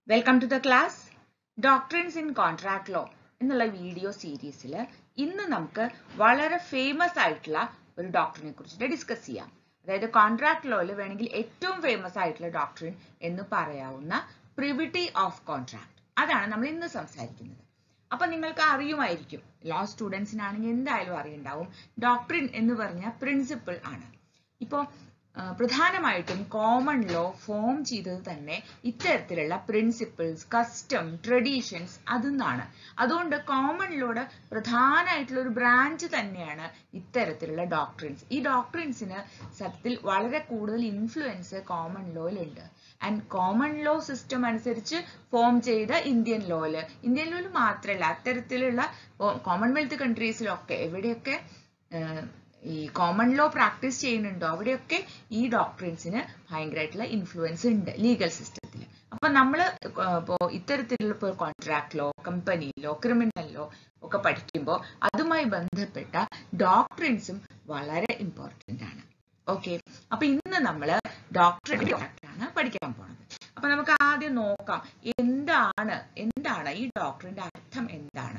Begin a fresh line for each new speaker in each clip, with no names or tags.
welcome to the class doctrines in contract law എന്നുള്ള video സീരീസിൽ ഇന്ന് നമുക്ക് വളരെ ഫേമസ് ആയിട്ടുള്ള ഒരു ഡോക്ടറിനെ കുറിച്ചിട്ട് ഡിസ്കസ് ചെയ്യാം അതായത് കോൺട്രാക്ട് ലോയിൽ വേണമെങ്കിൽ ഏറ്റവും ഫേമസ് ആയിട്ടുള്ള ഡോക്ടറിൻ എന്ന് പറയാവുന്ന പ്രിവിറ്റി ഓഫ് കോൺട്രാക്ട് അതാണ് നമ്മൾ ഇന്ന് സംസാരിക്കുന്നത് അപ്പൊ നിങ്ങൾക്ക് അറിയുമായിരിക്കും ലോ സ്റ്റുഡൻസിനാണെങ്കിൽ എന്തായാലും അറിയുണ്ടാവും ഡോക്ടറിൻ എന്ന് പറഞ്ഞ പ്രിൻസിപ്പിൾ ആണ് ഇപ്പോൾ പ്രധാനമായിട്ടും കോമൺ ലോ ഫോം ചെയ്തത് തന്നെ ഇത്തരത്തിലുള്ള പ്രിൻസിപ്പിൾസ് കസ്റ്റം ട്രഡീഷൻസ് അതിന്നാണ് അതുകൊണ്ട് കോമൺ ലോയുടെ പ്രധാനമായിട്ടുള്ള ഒരു ബ്രാഞ്ച് തന്നെയാണ് ഇത്തരത്തിലുള്ള ഡോക്ട്രിൻസ് ഈ ഡോക്ട്രിൻസിന് സത്യത്തിൽ വളരെ കൂടുതൽ ഇൻഫ്ലുവൻസ് കോമൺ ലോയിലുണ്ട് ആൻഡ് കോമൺ ലോ സിസ്റ്റം അനുസരിച്ച് ഫോം ചെയ്ത ഇന്ത്യൻ ലോയില് ഇന്ത്യൻ ലോയിൽ മാത്രമല്ല അത്തരത്തിലുള്ള കോമൺവെൽത്ത് കൺട്രീസിലൊക്കെ എവിടെയൊക്കെ ഈ കോമൺ ലോ പ്രാക്ടീസ് ചെയ്യുന്നുണ്ടോ അവിടെയൊക്കെ ഈ ഡോക്ട്രിൻസിന് ഭയങ്കരമായിട്ടുള്ള ഇൻഫ്ലുവൻസ് ഉണ്ട് ലീഗൽ സിസ്റ്റത്തിൽ അപ്പൊ നമ്മൾ ഇപ്പോൾ ഇത്തരത്തിലുള്ള ഇപ്പോൾ contract law company law criminal law ഒക്കെ പഠിക്കുമ്പോൾ അതുമായി ബന്ധപ്പെട്ട ഡോക്ട്രിൻസും വളരെ ഇമ്പോർട്ടൻ്റ് ആണ് ഓക്കെ അപ്പൊ ഇന്ന് നമ്മൾ ഡോക്ടറിൻ ആണ് പഠിക്കാൻ പോണത് അപ്പൊ നമുക്ക് ആദ്യം നോക്കാം എന്താണ് എന്താണ് ഈ ഡോക്ടറിന്റെ അർത്ഥം എന്താണ്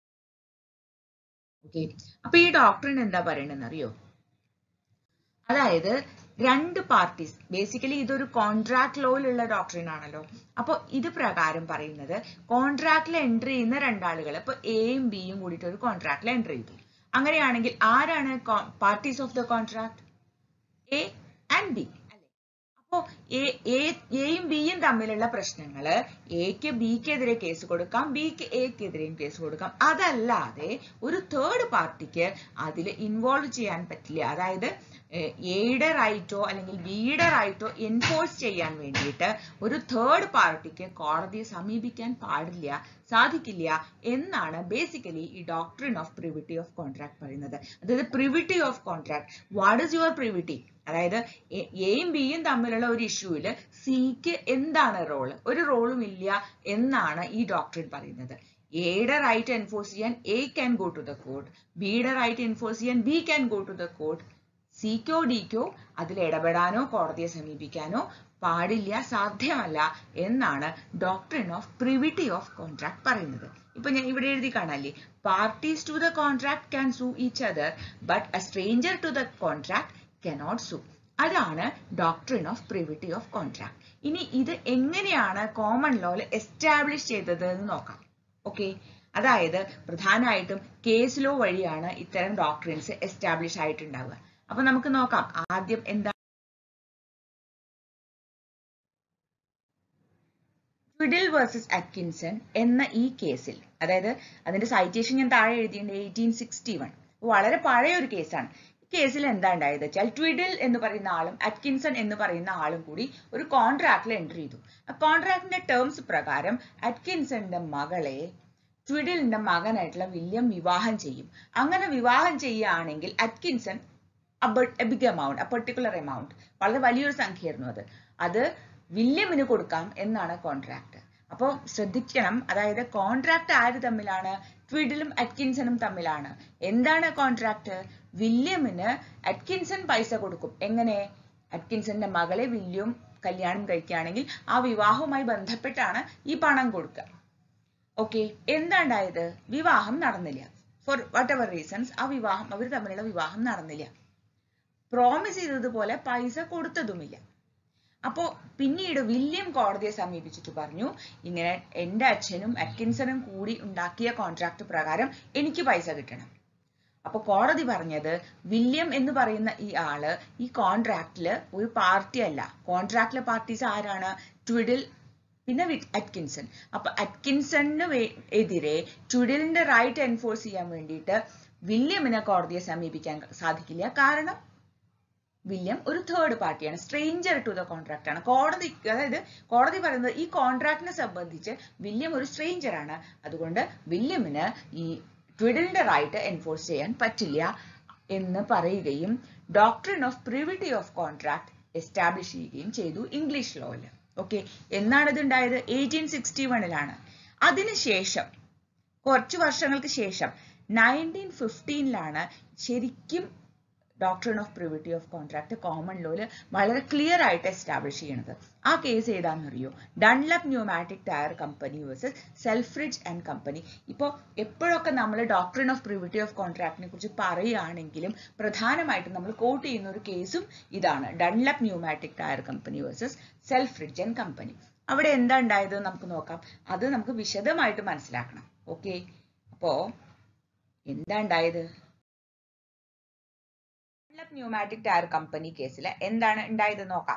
ഓക്കെ അപ്പൊ ഈ ഡോക്ടറിന് എന്താ പറയണെന്ന് അറിയോ അതായത് രണ്ട് പാർട്ടീസ് ബേസിക്കലി ഇതൊരു കോൺട്രാക്ട് ലോയിലുള്ള ഡോക്ടറിൻ ആണല്ലോ അപ്പൊ ഇത് പ്രകാരം പറയുന്നത് കോൺട്രാക്റ്റിൽ എൻട്രി ചെയ്യുന്ന രണ്ടാളുകൾ ഇപ്പൊ എയും ബിയും കൂടിയിട്ട് ഒരു കോൺട്രാക്റ്റിൽ എൻട്രി ചെയ്തു അങ്ങനെയാണെങ്കിൽ ആരാണ് parties of the contract A and B അല്ലെ അപ്പോ എയും ബിയും തമ്മിലുള്ള പ്രശ്നങ്ങള് എക്ക് ബിക്കെതിരെ കേസ് കൊടുക്കാം ബിക്ക് എക്കെതിരെയും കേസ് കൊടുക്കാം അതല്ലാതെ ഒരു തേർഡ് പാർട്ടിക്ക് അതിൽ ഇൻവോൾവ് ചെയ്യാൻ പറ്റില്ല അതായത് എയുടെ റൈറ്റോ അല്ലെങ്കിൽ ബിയുടെ റൈറ്റോ എൻഫോഴ്സ് ചെയ്യാൻ വേണ്ടിയിട്ട് ഒരു തേർഡ് പാർട്ടിക്ക് കോടതിയെ സമീപിക്കാൻ പാടില്ല സാധിക്കില്ല എന്നാണ് ബേസിക്കലി ഈ doctrine of privity of contract പറയുന്നത് അതായത് privity of contract what is your privity അതായത് എയും ബിയും തമ്മിലുള്ള ഒരു ഇഷ്യൂവിൽ സിക്ക് എന്താണ് റോള് ഒരു റോളും ഇല്ല എന്നാണ് ഈ ഡോക്ട്രിൻ പറയുന്നത് എയുടെ റൈറ്റ് എൻഫോഴ്സ് ചെയ്യാൻ A can go to the court ബിയുടെ റൈറ്റ് എൻഫോഴ്സ് ചെയ്യാൻ B can go to the court സിക്കോ ഡിക്കോ അതിൽ ഇടപെടാനോ കോടതിയെ സമീപിക്കാനോ പാടില്ല സാധ്യമല്ല എന്നാണ് doctrine of privity of contract പറയുന്നത് ഇപ്പൊ ഞാൻ ഇവിടെ എഴുതി കാണാല്ലേ parties to the contract can sue each other but a stranger to the contract cannot sue അതാണ് doctrine of privity of contract ഇനി ഇത് എങ്ങനെയാണ് കോമൺ ലോയിൽ എസ്റ്റാബ്ലിഷ് ചെയ്തത് എന്ന് നോക്കാം ഓക്കെ അതായത് പ്രധാനമായിട്ടും കേസ് ലോ വഴിയാണ് ഇത്തരം ഡോക്ട്രിൻസ് എസ്റ്റാബ്ലിഷ് ആയിട്ടുണ്ടാവുക അപ്പൊ നമുക്ക് നോക്കാം ആദ്യം എന്താ ട്വിഡിൽ വേഴ്സസ് അറ്റ്കിൻസൺ എന്ന ഈ കേസിൽ അതായത് അതിന്റെ സൈറ്റേഷൻ ഞാൻ താഴെ എഴുതിയിട്ടുണ്ട് എയ്റ്റീൻ സിക്സ്റ്റി വൺ വളരെ പഴയ ഒരു കേസാണ് ഈ കേസിൽ എന്താ ഉണ്ടായത് വെച്ചാൽ ട്വിഡിൽ എന്ന് പറയുന്ന ആളും അറ്റ്കിൻസൺ എന്ന് പറയുന്ന ആളും കൂടി ഒരു കോൺട്രാക്റ്റിൽ എൻട്രി ചെയ്തു ആ കോൺട്രാക്ടിന്റെ ടേംസ് പ്രകാരം അറ്റ്കിൻസന്റെ മകളെ ട്വിഡിലിന്റെ മകനായിട്ടുള്ള വില്യം വിവാഹം ചെയ്യും അങ്ങനെ വിവാഹം ചെയ്യുകയാണെങ്കിൽ Atkinson a big amount a particular amount വളരെ വലിയൊരു സംഖ്യയായിരുന്നു അത് അത് വില്യമിന് കൊടുക്കാം എന്നാണ് കോൺട്രാക്ട് അപ്പോൾ ശ്രദ്ധിക്കണം അതായത് കോൺട്രാക്ട് ആര് തമ്മിലാണ് ട്വിഡിലും അറ്റ്കിൻസണും തമ്മിലാണ് എന്താണ് കോൺട്രാക്ട് വില്യമിന് അറ്റ്കിൻസൺ പൈസ കൊടുക്കും എങ്ങനെ അറ്റ്കിൻസന്റെ മകളെ വില്യം കല്യാണം കഴിക്കുകയാണെങ്കിൽ ആ വിവാഹവുമായി ബന്ധപ്പെട്ടാണ് ഈ പണം കൊടുക്കുക ഓക്കെ എന്താണ്ടായത് വിവാഹം നടന്നില്ല ഫോർ വാട്ട് എവർ റീസൺസ് ആ വിവാഹം അവർ തമ്മിലുള്ള വിവാഹം നടന്നില്ല പ്രോമിസ് ചെയ്തതുപോലെ പൈസ കൊടുത്തതുമില്ല അപ്പോ പിന്നീട് വില്യം കോടതിയെ സമീപിച്ചിട്ട് പറഞ്ഞു ഇങ്ങനെ എൻ്റെ അച്ഛനും അറ്റ്കിൻസണും കൂടി ഉണ്ടാക്കിയ കോൺട്രാക്ട് പ്രകാരം എനിക്ക് പൈസ കിട്ടണം അപ്പൊ കോടതി പറഞ്ഞത് വില്യം എന്ന് പറയുന്ന ഈ ആള് ഈ കോൺട്രാക്റ്റില് ഒരു പാർട്ടി അല്ല കോൺട്രാക്റ്റിലെ പാർട്ടീസ് ആരാണ് ട്വിഡിൽ പിന്നെ അറ്റ്കിൻസൺ അപ്പൊ അറ്റ്കിൻസണിന് എതിരെ ട്വിഡിലിന്റെ റൈറ്റ് എൻഫോഴ്സ് ചെയ്യാൻ വേണ്ടിയിട്ട് വില്യമിനെ കോടതിയെ സമീപിക്കാൻ സാധിക്കില്ല കാരണം വില്യം ഒരു തേർഡ് പാർട്ടിയാണ് സ്ട്രേഞ്ചർ ടു ദ കോൺട്രാക്ട് ആണ് കോടതി അതായത് കോടതി പറയുന്നത് ഈ കോൺട്രാക്ടിനെ സംബന്ധിച്ച് വില്യം ഒരു സ്ട്രേഞ്ചർ ആണ് അതുകൊണ്ട് വില്യമിന് ഈ ട്വിഡിലിന്റെ റൈറ്റ് എൻഫോഴ്സ് ചെയ്യാൻ പറ്റില്ല എന്ന് പറയുകയും doctrine of privity of contract establish ചെയ്യുകയും ചെയ്തു ഇംഗ്ലീഷ് ലോയിൽ ഓക്കെ എന്നാണ് ഇത് ഉണ്ടായത് എയ്റ്റീൻ സിക്സ്റ്റി വണ്ണിലാണ് അതിനുശേഷം കുറച്ച് വർഷങ്ങൾക്ക് ശേഷം നയൻറ്റീൻ ഫിഫ്റ്റീനിലാണ് ശരിക്കും doctrine of privity of contract common ലോയില് വളരെ ക്ലിയർ ആയിട്ട് എസ്റ്റാബ്ലിഷ് ചെയ്യണത് ആ കേസ് ഏതാണെന്നറിയോ Dunlop pneumatic tyre company versus Selfridge and company ഇപ്പോൾ എപ്പോഴൊക്കെ നമ്മൾ ഡോക്ട്രിൻ ഓഫ് പ്രിവിറ്റി ഓഫ് കോൺട്രാക്ടിനെ കുറിച്ച് പറയുകയാണെങ്കിലും പ്രധാനമായിട്ടും നമ്മൾ കോട്ട് ചെയ്യുന്ന ഒരു കേസും ഇതാണ് Dunlop pneumatic tyre company versus Selfridge and company അവിടെ എന്താ ഉണ്ടായത് നമുക്ക് നോക്കാം അത് നമുക്ക് വിശദമായിട്ട് മനസ്സിലാക്കണം ഓക്കെ അപ്പോ എന്താ ഉണ്ടായത് ഡൺലപ്പ് ന്യൂമാറ്റിക് ടയർ കമ്പനി കേസിൽ എന്താണ് ഉണ്ടായത് നോക്കാം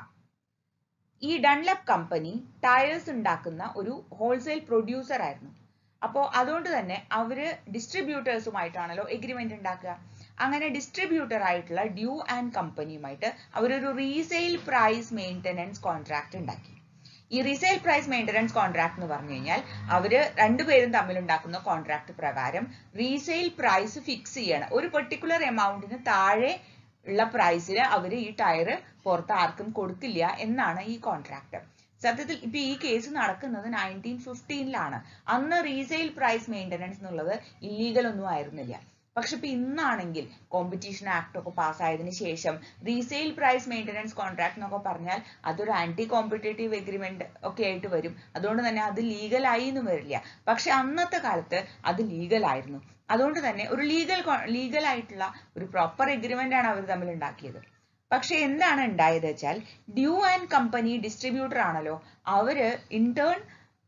ഈ ഡൺലപ്പ് കമ്പനി ടയേഴ്സ് ഉണ്ടാക്കുന്ന ഒരു ഹോൾസെയിൽ പ്രൊഡ്യൂസർ ആയിരുന്നു അപ്പോൾ അതുകൊണ്ട് തന്നെ അവര് ഡിസ്ട്രിബ്യൂട്ടേഴ്സുമായിട്ടാണല്ലോ എഗ്രിമെന്റ് ഉണ്ടാക്കുക അങ്ങനെ ഡിസ്ട്രിബ്യൂട്ടർ ആയിട്ടുള്ള ഡ്യൂ ആൻഡ് കമ്പനിയുമായിട്ട് അവരൊരു റീസെയിൽ പ്രൈസ് മെയിൻ്റനൻസ് കോൺട്രാക്ട് ഉണ്ടാക്കി ഈ റീസെയിൽ പ്രൈസ് മെയിൻ്റനൻസ് കോൺട്രാക്ട് എന്ന് പറഞ്ഞു കഴിഞ്ഞാൽ അവര് രണ്ടുപേരും തമ്മിൽ ഉണ്ടാക്കുന്ന കോൺട്രാക്ട് പ്രകാരം റീസെയിൽ പ്രൈസ് ഫിക്സ് ചെയ്യണം ഒരു പെർട്ടിക്കുലർ എമൗണ്ടിന് താഴെ ഉള്ള പ്രൈസിൽ അവർ ഈ ടയർ പുറത്ത് ആർക്കും കൊടുക്കില്ല എന്നാണ് ഈ കോൺട്രാക്ട് സത്യത്തിൽ ഇപ്പൊ ഈ കേസ് നടക്കുന്നത് നയൻറ്റീൻ ഫിഫ്റ്റീനിലാണ് അന്ന് റീസെയിൽ പ്രൈസ് മെയിൻ്റനൻസ് എന്നുള്ളത് ഇല്ലീഗൽ ഒന്നും ആയിരുന്നില്ല പക്ഷെ ഇപ്പൊ ഇന്നാണെങ്കിൽ കോമ്പറ്റീഷൻ ആക്ട് ഒക്കെ പാസ്സായതിനു ശേഷം റീസെയിൽ പ്രൈസ് മെയിൻ്റനൻസ് കോൺട്രാക്ട് എന്നൊക്കെ പറഞ്ഞാൽ അതൊരു ആന്റി കോമ്പറ്റേറ്റീവ് എഗ്രിമെന്റ് ഒക്കെ ആയിട്ട് വരും അതുകൊണ്ട് തന്നെ അത് ലീഗലായി എന്ന് വരില്ല പക്ഷെ അന്നത്തെ കാലത്ത് അത് ലീഗൽ ആയിരുന്നു അതുകൊണ്ട് തന്നെ ഒരു ലീഗൽ ലീഗൽ ആയിട്ടുള്ള ഒരു പ്രോപ്പർ എഗ്രിമെന്റ് ആണ് അവർ തമ്മിൽ ഉണ്ടാക്കിയത് പക്ഷെ എന്താണ് ഉണ്ടായത് വെച്ചാൽ ഡ്യൂ ആൻഡ് കമ്പനി ഡിസ്ട്രിബ്യൂട്ടർ ആണല്ലോ അവര് ഇന്റേൺ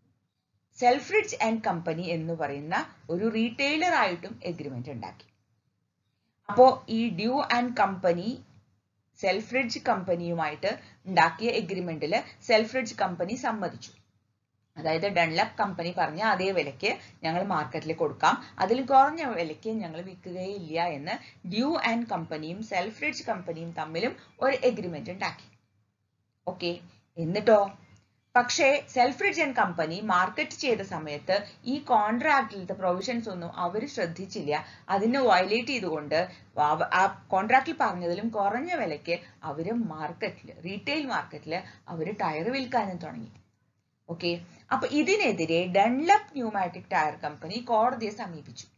സെൽഫ്രിഡ്ജ് ആൻഡ് കമ്പനി എന്ന് പറയുന്ന ഒരു റീറ്റെയിലർ ആയിട്ടും എഗ്രിമെന്റ് ഉണ്ടാക്കി അപ്പോ ഈ ഡ്യൂ ആൻഡ് കമ്പനി സെൽഫ്രിഡ്ജ് കമ്പനിയുമായിട്ട് ഉണ്ടാക്കിയ എഗ്രിമെന്റിൽ സെൽഫ്രിഡ്ജ് കമ്പനി സമ്മതിച്ചു അതായത് ഡൺലപ്പ് കമ്പനി പറഞ്ഞ അതേ വിലയ്ക്ക് ഞങ്ങൾ മാർക്കറ്റിൽ കൊടുക്കാം അതിൽ കുറഞ്ഞ വിലയ്ക്ക് ഞങ്ങൾ വിൽക്കുകയില്ല എന്ന് ഡ്യൂ ആൻഡ് കമ്പനിയും സെൽഫ്രിഡ്ജ് കമ്പനിയും തമ്മിലും ഒരു എഗ്രിമെന്റ് ഉണ്ടാക്കി ഓക്കെ എന്നിട്ടോ പക്ഷേ സെൽഫ്രിഡ്ജ് ആൻഡ് കമ്പനി മാർക്കറ്റ് ചെയ്ത സമയത്ത് ഈ കോൺട്രാക്റ്റിലത്തെ പ്രൊവിഷൻസ് ഒന്നും അവർ ശ്രദ്ധിച്ചില്ല അതിനെ വയലേറ്റ് ചെയ്തുകൊണ്ട് ആ കോൺട്രാക്റ്റിൽ പറഞ്ഞതിലും കുറഞ്ഞ വിലയ്ക്ക് അവര് മാർക്കറ്റിൽ റീറ്റെയിൽ മാർക്കറ്റിൽ അവർ ടയർ വിൽക്കാനും തുടങ്ങി ഓക്കെ അപ്പൊ ഇതിനെതിരെ ഡൺലപ്പ് ന്യൂമാറ്റിക് ടയർ കമ്പനി കോടതിയെ സമീപിച്ചു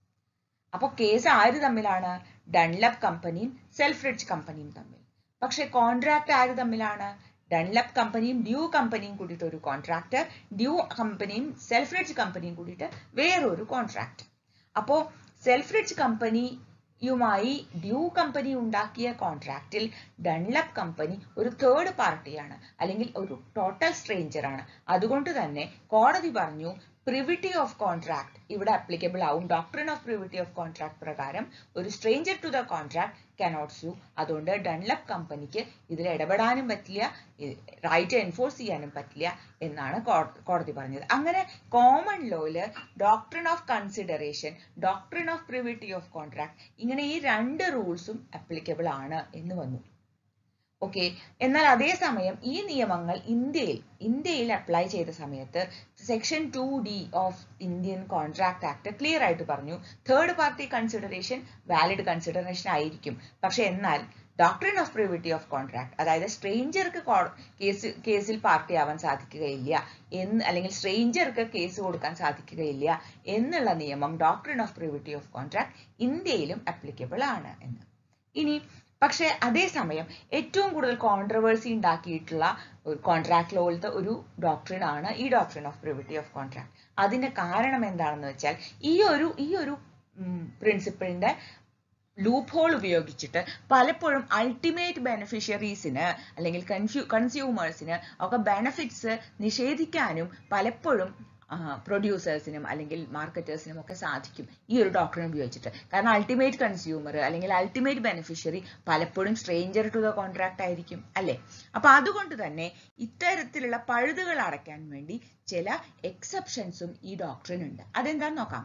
അപ്പൊ കേസ് ആര് തമ്മിലാണ് ഡൺലപ്പ് കമ്പനിയും സെൽഫ്രിഡ്ജ് കമ്പനിയും തമ്മിൽ പക്ഷെ കോൺട്രാക്ട് ആര് തമ്മിലാണ് ഡൺലപ്പ് കമ്പനിയും ഡ്യൂ കമ്പനിയും കൂടിയിട്ട് ഒരു കോൺട്രാക്ട് ഡ്യൂ കമ്പനിയും സെൽഫ്രിഡ്ജ് കമ്പനിയും കൂടിയിട്ട് വേറൊരു കോൺട്രാക്ട് അപ്പോ സെൽഫ്രിഡ്ജ് കമ്പനിയുമായി ഡ്യൂ കമ്പനി ഉണ്ടാക്കിയ കോൺട്രാക്റ്റിൽ ഡൺലപ്പ് കമ്പനി ഒരു തേർഡ് പാർട്ടിയാണ് അല്ലെങ്കിൽ ഒരു ടോട്ടൽ സ്ട്രേഞ്ചർ ആണ് അതുകൊണ്ട് തന്നെ കോടതി പറഞ്ഞു പ്രിവിറ്റി ഓഫ് കോൺട്രാക്ട് ഇവിടെ അപ്ലിക്കബിൾ ആവും doctrine of privity of contract പ്രകാരം ഒരു stranger to the contract cannot sue അതുകൊണ്ട് ഡൺലപ്പ് കമ്പനിക്ക് ഇതിൽ ഇടപെടാനും പറ്റില്ല റൈറ്റ് എൻഫോഴ്സ് ചെയ്യാനും പറ്റില്ല എന്നാണ് കോടതി പറഞ്ഞത് അങ്ങനെ കോമൺ ലോയില് doctrine of consideration doctrine of privity of contract ഇങ്ങനെ ഈ രണ്ട് റൂൾസും അപ്ലിക്കബിൾ ആണ് എന്ന് വന്നു ഓക്കെ എന്നാൽ അതേസമയം ഈ നിയമങ്ങൾ ഇന്ത്യയിൽ ഇന്ത്യയിൽ അപ്ലൈ ചെയ്ത സമയത്ത് section two D of Indian contract act clear ആയിട്ട് പറഞ്ഞു third party consideration valid consideration ആയിരിക്കും പക്ഷെ എന്നാൽ doctrine of privity of contract അതായത് സ്ട്രേഞ്ചർക്ക് കേസ് കേസിൽ പാർട്ടി ആവാൻ സാധിക്കുകയില്ല എന്ന് അല്ലെങ്കിൽ സ്ട്രേഞ്ചർക്ക് കേസ് കൊടുക്കാൻ സാധിക്കുകയില്ല എന്നുള്ള നിയമം doctrine of privity of contract ഇന്ത്യയിലും അപ്ലിക്കബിൾ ആണ് എന്ന് ഇനി പക്ഷെ അതേസമയം ഏറ്റവും കൂടുതൽ കോൺട്രവേഴ്സി ഉണ്ടാക്കിയിട്ടുള്ള ഒരു കോൺട്രാക്ട് ലോയിലത്തെ ഒരു ഡോക്ട്രിൻ ആണ് ഈ doctrine of privity of contract അതിന്റെ കാരണം എന്താണെന്ന് വെച്ചാൽ ഈ ഒരു ഈ ഒരു പ്രിൻസിപ്പിളിന്റെ ലൂപ്പ് ഹോൾ ഉപയോഗിച്ചിട്ട് പലപ്പോഴും അൾട്ടിമേറ്റ് ബെനിഫിഷ്യറീസിന് അല്ലെങ്കിൽ കൺഫ്യൂ കൺസ്യൂമേഴ്സിന് ഒക്കെ ബെനഫിറ്റ്സ് നിഷേധിക്കാനും പലപ്പോഴും പ്രൊഡ്യൂസേഴ്സിനും അല്ലെങ്കിൽ മാർക്കറ്റേഴ്സിനും ഒക്കെ സാധിക്കും ഈ ഒരു ഡോക്ടറിനെ ഉപയോഗിച്ചിട്ട് കാരണം അൾട്ടിമേറ്റ് കൺസ്യൂമർ അല്ലെങ്കിൽ അൾട്ടിമേറ്റ് ബെനിഫിഷ്യറി പലപ്പോഴും സ്ട്രേഞ്ചർ ടു ദ കോൺട്രാക്ട് ആയിരിക്കും അല്ലെ അപ്പൊ അതുകൊണ്ട് തന്നെ ഇത്തരത്തിലുള്ള പഴുതുകൾ അടയ്ക്കാൻ വേണ്ടി ചില എക്സെപ്ഷൻസും ഈ ഡോക്ടറിനുണ്ട് അതെന്താന്ന് നോക്കാം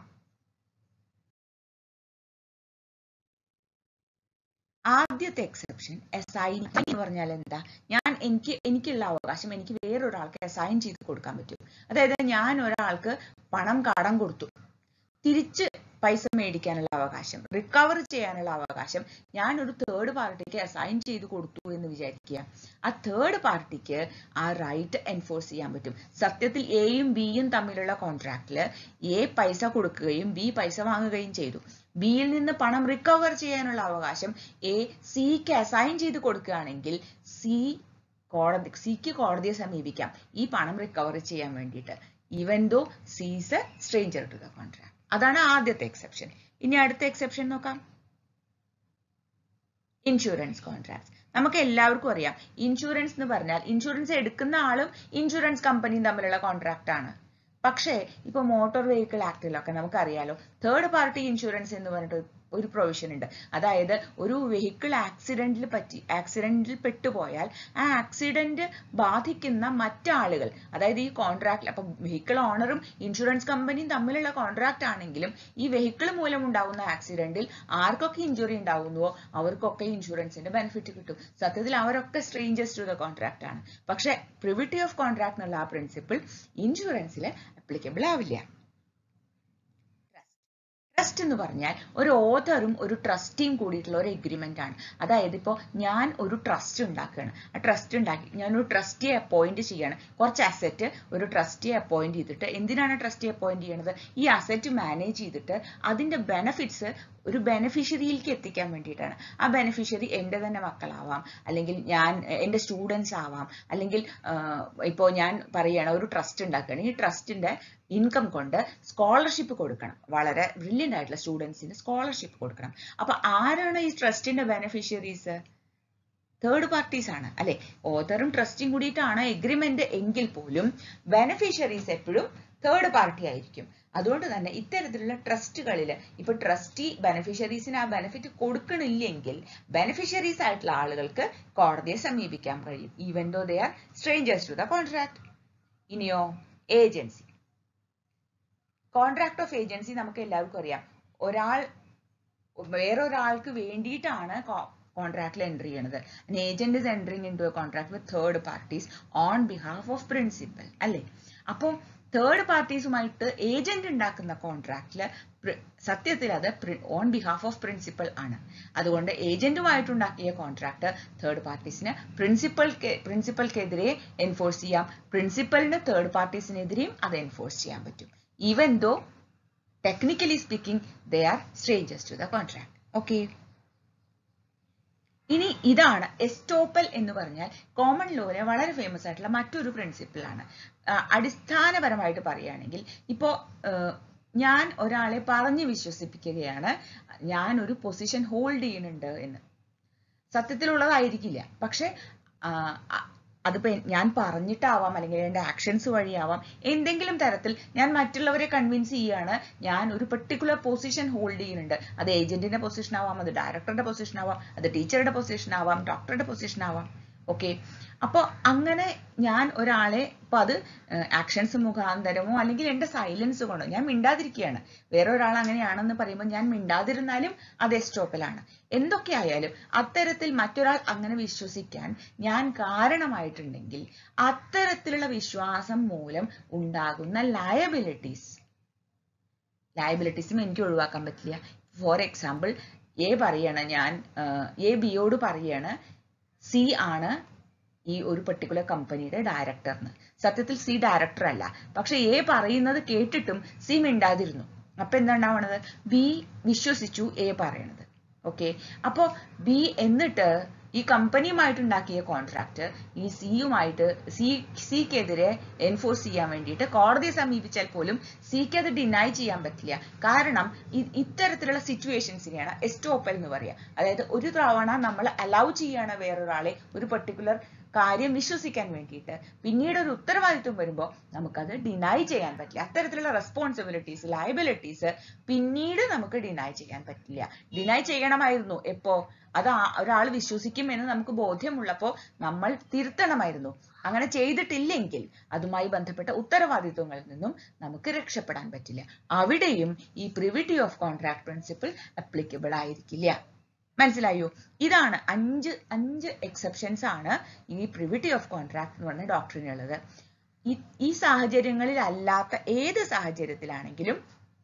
ആദ്യത്തെ എക്സെപ്ഷൻ അസൈൻ എന്ന് പറഞ്ഞാൽ എന്താ ഞാൻ എനിക്ക് എനിക്കുള്ള അവകാശം എനിക്ക് വേറൊരാൾക്ക് അസൈൻ ചെയ്ത് കൊടുക്കാൻ പറ്റും അതായത് ഞാൻ ഒരാൾക്ക് പണം കടം കൊടുത്തു തിരിച്ച് പൈസ മേടിക്കാനുള്ള അവകാശം റിക്കവർ ചെയ്യാനുള്ള അവകാശം ഞാൻ ഒരു തേർഡ് പാർട്ടിക്ക് അസൈൻ ചെയ്ത് കൊടുത്തു എന്ന് വിചാരിക്കുക ആ തേർഡ് പാർട്ടിക്ക് ആ റൈറ്റ് എൻഫോഴ്സ് ചെയ്യാൻ പറ്റും സത്യത്തിൽ എയും ബിയും തമ്മിലുള്ള കോൺട്രാക്റ്റിൽ എ പൈസ കൊടുക്കുകയും ബി പൈസ വാങ്ങുകയും ചെയ്തു ബിയിൽ നിന്ന് പണം റിക്കവർ ചെയ്യാനുള്ള അവകാശം എ സിക്ക് അസൈൻ ചെയ്ത് കൊടുക്കുകയാണെങ്കിൽ സി കോടതി സിക്ക് കോടതിയെ സമീപിക്കാം ഈ പണം റിക്കവർ ചെയ്യാൻ വേണ്ടിയിട്ട് even though she's a stranger to the contract അതാണ് ആദ്യത്തെ എക്സെപ്ഷൻ ഇനി അടുത്ത എക്സെപ്ഷൻ നോക്കാം ഇൻഷുറൻസ് കോൺട്രാക്ട് നമുക്ക് എല്ലാവർക്കും അറിയാം ഇൻഷുറൻസ് എന്ന് പറഞ്ഞാൽ ഇൻഷുറൻസ് എടുക്കുന്ന ആളും ഇൻഷുറൻസ് കമ്പനിയും തമ്മിലുള്ള കോൺട്രാക്ട് ആണ് പക്ഷേ ഇപ്പൊ മോട്ടോർ വെഹിക്കിൾ ആക്ടിലൊക്കെ നമുക്കറിയാലോ തേർഡ് പാർട്ടി ഇൻഷുറൻസ് എന്ന് പറഞ്ഞിട്ട് ഒരു പ്രൊവിഷൻ ഉണ്ട് അതായത് ഒരു വെഹിക്കിൾ ആക്സിഡന്റിൽ പറ്റി ആക്സിഡന്റിൽ പെട്ടുപോയാൽ ആ ആക്സിഡന്റ് ബാധിക്കുന്ന മറ്റാളുകൾ അതായത് ഈ കോൺട്രാക്ട് അപ്പൊ വെഹിക്കിൾ ഓണറും ഇൻഷുറൻസ് കമ്പനിയും തമ്മിലുള്ള കോൺട്രാക്ട് ആണെങ്കിലും ഈ വെഹിക്കിൾ മൂലം ഉണ്ടാവുന്ന ആക്സിഡന്റിൽ ആർക്കൊക്കെ ഇഞ്ചുറി ഉണ്ടാവുന്നുവോ അവർക്കൊക്കെ ഇൻഷുറൻസിന്റെ ബെനിഫിറ്റ് കിട്ടും സത്യത്തിൽ അവരൊക്കെ സ്ട്രേഞ്ചേഴ്സ് ടു ദ കോൺട്രാക്ട് ആണ് പക്ഷെ പ്രിവിറ്റി ഓഫ് കോൺട്രാക്ട് എന്നുള്ള ആ പ്രിൻസിപ്പിൾ ഇൻഷുറൻസിൽ അപ്ലിക്കബിൾ ആവില്ല ട്രസ്റ്റ് എന്ന് പറഞ്ഞാൽ ഒരു ഓതറും ഒരു ട്രസ്റ്റിയും കൂടിയിട്ടുള്ള ഒരു എഗ്രിമെന്റ് ആണ് അതായത് ഇപ്പോൾ ഞാൻ ഒരു ട്രസ്റ്റ് ഉണ്ടാക്കുകയാണ് ആ ട്രസ്റ്റ് ഉണ്ടാക്കി ഞാൻ ഒരു ട്രസ്റ്റിയെ അപ്പോയിന്റ് ചെയ്യാണ് കുറച്ച് അസറ്റ് ഒരു ട്രസ്റ്റിയെ അപ്പോയിന്റ് ചെയ്തിട്ട് എന്തിനാണ് ട്രസ്റ്റിയെ അപ്പോയിന്റ് ചെയ്യണത് ഈ അസറ്റ് മാനേജ് ചെയ്തിട്ട് അതിന്റെ ബെനഫിറ്റ്സ് ഒരു ബെനഫിഷ്യറിയിലേക്ക് എത്തിക്കാൻ വേണ്ടിയിട്ടാണ് ആ ബെനഫിഷ്യറി എൻ്റെ തന്നെ മക്കളാവാം അല്ലെങ്കിൽ ഞാൻ എൻ്റെ സ്റ്റുഡൻസ് ആവാം അല്ലെങ്കിൽ ഇപ്പോൾ ഞാൻ പറയുകയാണ് ഒരു ട്രസ്റ്റ് ഉണ്ടാക്കുകയാണ് ഈ ട്രസ്റ്റിന്റെ ഇൻകം കൊണ്ട് സ്കോളർഷിപ്പ് കൊടുക്കണം വളരെ ബ്രില്യൻ്റ് ആയിട്ടുള്ള സ്റ്റുഡൻസിന് സ്കോളർഷിപ്പ് കൊടുക്കണം അപ്പൊ ആരാണ് ഈ ട്രസ്റ്റിന്റെ ബെനഫിഷ്യറീസ് തേർഡ് പാർട്ടീസ് ആണ് അല്ലെ ഓതറും ട്രസ്റ്റും കൂടിയിട്ടാണ് എഗ്രിമെന്റ് എങ്കിൽ പോലും ബെനഫിഷ്യറീസ് എപ്പോഴും തേർഡ് പാർട്ടി ആയിരിക്കും അതുകൊണ്ട് തന്നെ ഇത്തരത്തിലുള്ള ട്രസ്റ്റുകളിൽ ഇപ്പൊ ട്രസ്റ്റി ബെനഫിഷ്യറീസിന് ആ ബെനിഫിറ്റ് കൊടുക്കണില്ലെങ്കിൽ ബെനഫിഷ്യറീസ് ആയിട്ടുള്ള ആളുകൾക്ക് കോടതിയെ സമീപിക്കാൻ കഴിയും even though they are strangers to the contract ഇനിയോ ഏജൻസി കോൺട്രാക്ട് ഓഫ് ഏജൻസി നമുക്ക് എല്ലാവർക്കും അറിയാം ഒരാൾ വേറൊരാൾക്ക് വേണ്ടിയിട്ടാണ് കോൺട്രാക്റ്റിൽ എൻട്രി ചെയ്യണത് agent is entering into a contract with third parties on behalf of principal അല്ലേ അപ്പോൾ തേർഡ് പാർട്ടീസുമായിട്ട് ഏജന്റ് ഉണ്ടാക്കുന്ന കോൺട്രാക്റ്റില് സത്യത്തിൽ അത് ഓൺ ബിഹാഫ് ഓഫ് പ്രിൻസിപ്പൽ ആണ് അതുകൊണ്ട് ഏജന്റുമായിട്ടുണ്ടാക്കിയ കോൺട്രാക്ട് തേർഡ് പാർട്ടീസിന് പ്രിൻസിപ്പൽ പ്രിൻസിപ്പൽക്കെതിരെ എൻഫോഴ്സ് ചെയ്യാം പ്രിൻസിപ്പലിന് തേർഡ് പാർട്ടീസിനെതിരെയും അത് എൻഫോഴ്സ് ചെയ്യാൻ പറ്റും even though technically speaking they are strangers to the contract okay ഇനി ഇതാണ് എസ്റ്റോപ്പൽ എന്ന് പറഞ്ഞാൽ കോമൺ ലോയിലെ വളരെ ഫേമസ് ആയിട്ടുള്ള മറ്റൊരു പ്രിൻസിപ്പിൾ ആണ് അടിസ്ഥാനപരമായിട്ട് പറയുകയാണെങ്കിൽ ഇപ്പോ ഞാൻ ഒരാളെ പറഞ്ഞ് വിശ്വസിപ്പിക്കുകയാണ് ഞാൻ ഒരു പൊസിഷൻ ഹോൾഡ് ചെയ്യുന്നുണ്ട് എന്ന് സത്യത്തിലുള്ളതായിരിക്കില്ല പക്ഷെ അതിപ്പോ ഞാൻ പറഞ്ഞിട്ടാവാം അല്ലെങ്കിൽ എൻ്റെ ആക്ഷൻസ് വഴിയാവാം എന്തെങ്കിലും തരത്തിൽ ഞാൻ മറ്റുള്ളവരെ കൺവിൻസ് ചെയ്യാണ് ഞാൻ ഒരു പെർട്ടിക്കുലർ പൊസിഷൻ ഹോൾഡ് ചെയ്യുന്നുണ്ട് അത് ഏജന്റിന്റെ പൊസിഷൻ ആവാം അത് ഡയറക്ടറുടെ പൊസിഷൻ ആവാം അത് ടീച്ചറുടെ പൊസിഷൻ ആവാം ഡോക്ടറുടെ പൊസിഷൻ ആവാം ഓക്കെ അപ്പോൾ അങ്ങനെ ഞാൻ ഒരാളെ ഇപ്പൊ അത് ആക്ഷൻസ് മുഖാന്തരമോ അല്ലെങ്കിൽ എൻ്റെ സൈലൻസ് കൊണ്ടോ ഞാൻ മിണ്ടാതിരിക്കുകയാണ് വേറെ ഒരാൾ അങ്ങനെയാണെന്ന് പറയുമ്പോൾ ഞാൻ മിണ്ടാതിരുന്നാലും അത് എസ്റ്റോപ്പലാണ് എന്തൊക്കെ ആയാലും അത്തരത്തിൽ മറ്റൊരാൾ അങ്ങനെ വിശ്വസിക്കാൻ ഞാൻ കാരണമായിട്ടുണ്ടെങ്കിൽ അത്തരത്തിലുള്ള വിശ്വാസം മൂലം ഉണ്ടാകുന്ന ലയബിലിറ്റീസ് ലയബിലിറ്റീസും എനിക്ക് ഒഴിവാക്കാൻ പറ്റില്ല ഫോർ എക്സാമ്പിൾ എ പറയാണ് ഞാൻ എ ബിയോട് പറയാണ് സി ആണ് ഈ ഒരു പെർട്ടിക്കുലർ കമ്പനിയുടെ ഡയറക്ടർ എന്ന് സത്യത്തിൽ സി ഡയറക്ടർ അല്ല പക്ഷെ എ പറയുന്നത് കേട്ടിട്ടും സി മിണ്ടാതിരുന്നു അപ്പൊ എന്താ ഉണ്ടാവണത് ബി വിശ്വസിച്ചു എ പറയണത് ഓക്കെ അപ്പോ ബി എന്നിട്ട് ഈ കമ്പനിയുമായിട്ട് ഉണ്ടാക്കിയ കോൺട്രാക്ട് ഈ സിയുമായിട്ട് സി സിക്കെതിരെ എൻഫോഴ്സ് ചെയ്യാൻ വേണ്ടിയിട്ട് കോടതിയെ സമീപിച്ചാൽ പോലും സിക്ക് അത് ഡിനൈ ചെയ്യാൻ പറ്റില്ല കാരണം ഇത്തരത്തിലുള്ള സിറ്റുവേഷൻസിനെയാണ് എസ്റ്റോപ്പൽ എന്ന് പറയുക അതായത് ഒരു തവണ നമ്മൾ അലൗ ചെയ്യാണ് വേറൊരാളെ ഒരു പെർട്ടിക്കുലർ കാര്യം വിശ്വസിക്കാൻ വേണ്ടിയിട്ട് പിന്നീട് ഒരു ഉത്തരവാദിത്വം വരുമ്പോൾ നമുക്കത് ഡിനൈ ചെയ്യാൻ പറ്റില്ല അത്തരത്തിലുള്ള റെസ്പോൺസിബിലിറ്റീസ് ലയബിലിറ്റീസ് പിന്നീട് നമുക്ക് ഡിനൈ ചെയ്യാൻ പറ്റില്ല ഡിനൈ ചെയ്യണമായിരുന്നു എപ്പോ അത് ഒരാൾ വിശ്വസിക്കുമെന്ന് നമുക്ക് ബോധ്യമുള്ളപ്പോൾ നമ്മൾ തിരുത്തണമായിരുന്നു അങ്ങനെ ചെയ്തിട്ടില്ലെങ്കിൽ അതുമായി ബന്ധപ്പെട്ട ഉത്തരവാദിത്വങ്ങളിൽ നിന്നും നമുക്ക് രക്ഷപ്പെടാൻ പറ്റില്ല അവിടെയും ഈ privity of contract principle applicable ആയിരിക്കില്ല മനസ്സിലായോ ഇതാണ് അഞ്ച് അഞ്ച് എക്സെപ്ഷൻസ് ആണ് ഈ പ്രിവിറ്റി ഓഫ് കോൺട്രാക്ട് എന്ന് പറഞ്ഞ ഡോക്ടറിനുള്ളത് ഈ സാഹചര്യങ്ങളിൽ അല്ലാത്ത ഏത് സാഹചര്യത്തിലാണെങ്കിലും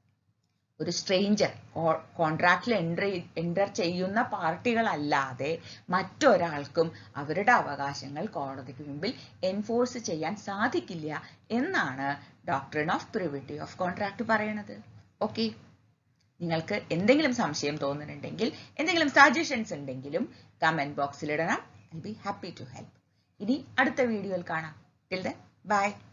ഒരു സ്ട്രേഞ്ചർ കോൺട്രാക്റ്റിൽ എൻ്റർ എൻ്റർ ചെയ്യുന്ന പാർട്ടികളല്ലാതെ മറ്റൊരാൾക്കും അവരുടെ അവകാശങ്ങൾ കോടതിക്ക് മുമ്പിൽ എൻഫോഴ്സ് ചെയ്യാൻ സാധിക്കില്ല എന്നാണ് doctrine of privity of contract പറയണത് ഓക്കെ നിങ്ങൾക്ക് എന്തെങ്കിലും സംശയം തോന്നുന്നുണ്ടെങ്കിൽ എന്തെങ്കിലും സജഷൻസ് ഉണ്ടെങ്കിലും കമന്റ് ബോക്സിൽ ഇടണം I be happy to help ഇനി അടുത്ത വീഡിയോയിൽ കാണാം ടിൽ ദെൻ ബൈ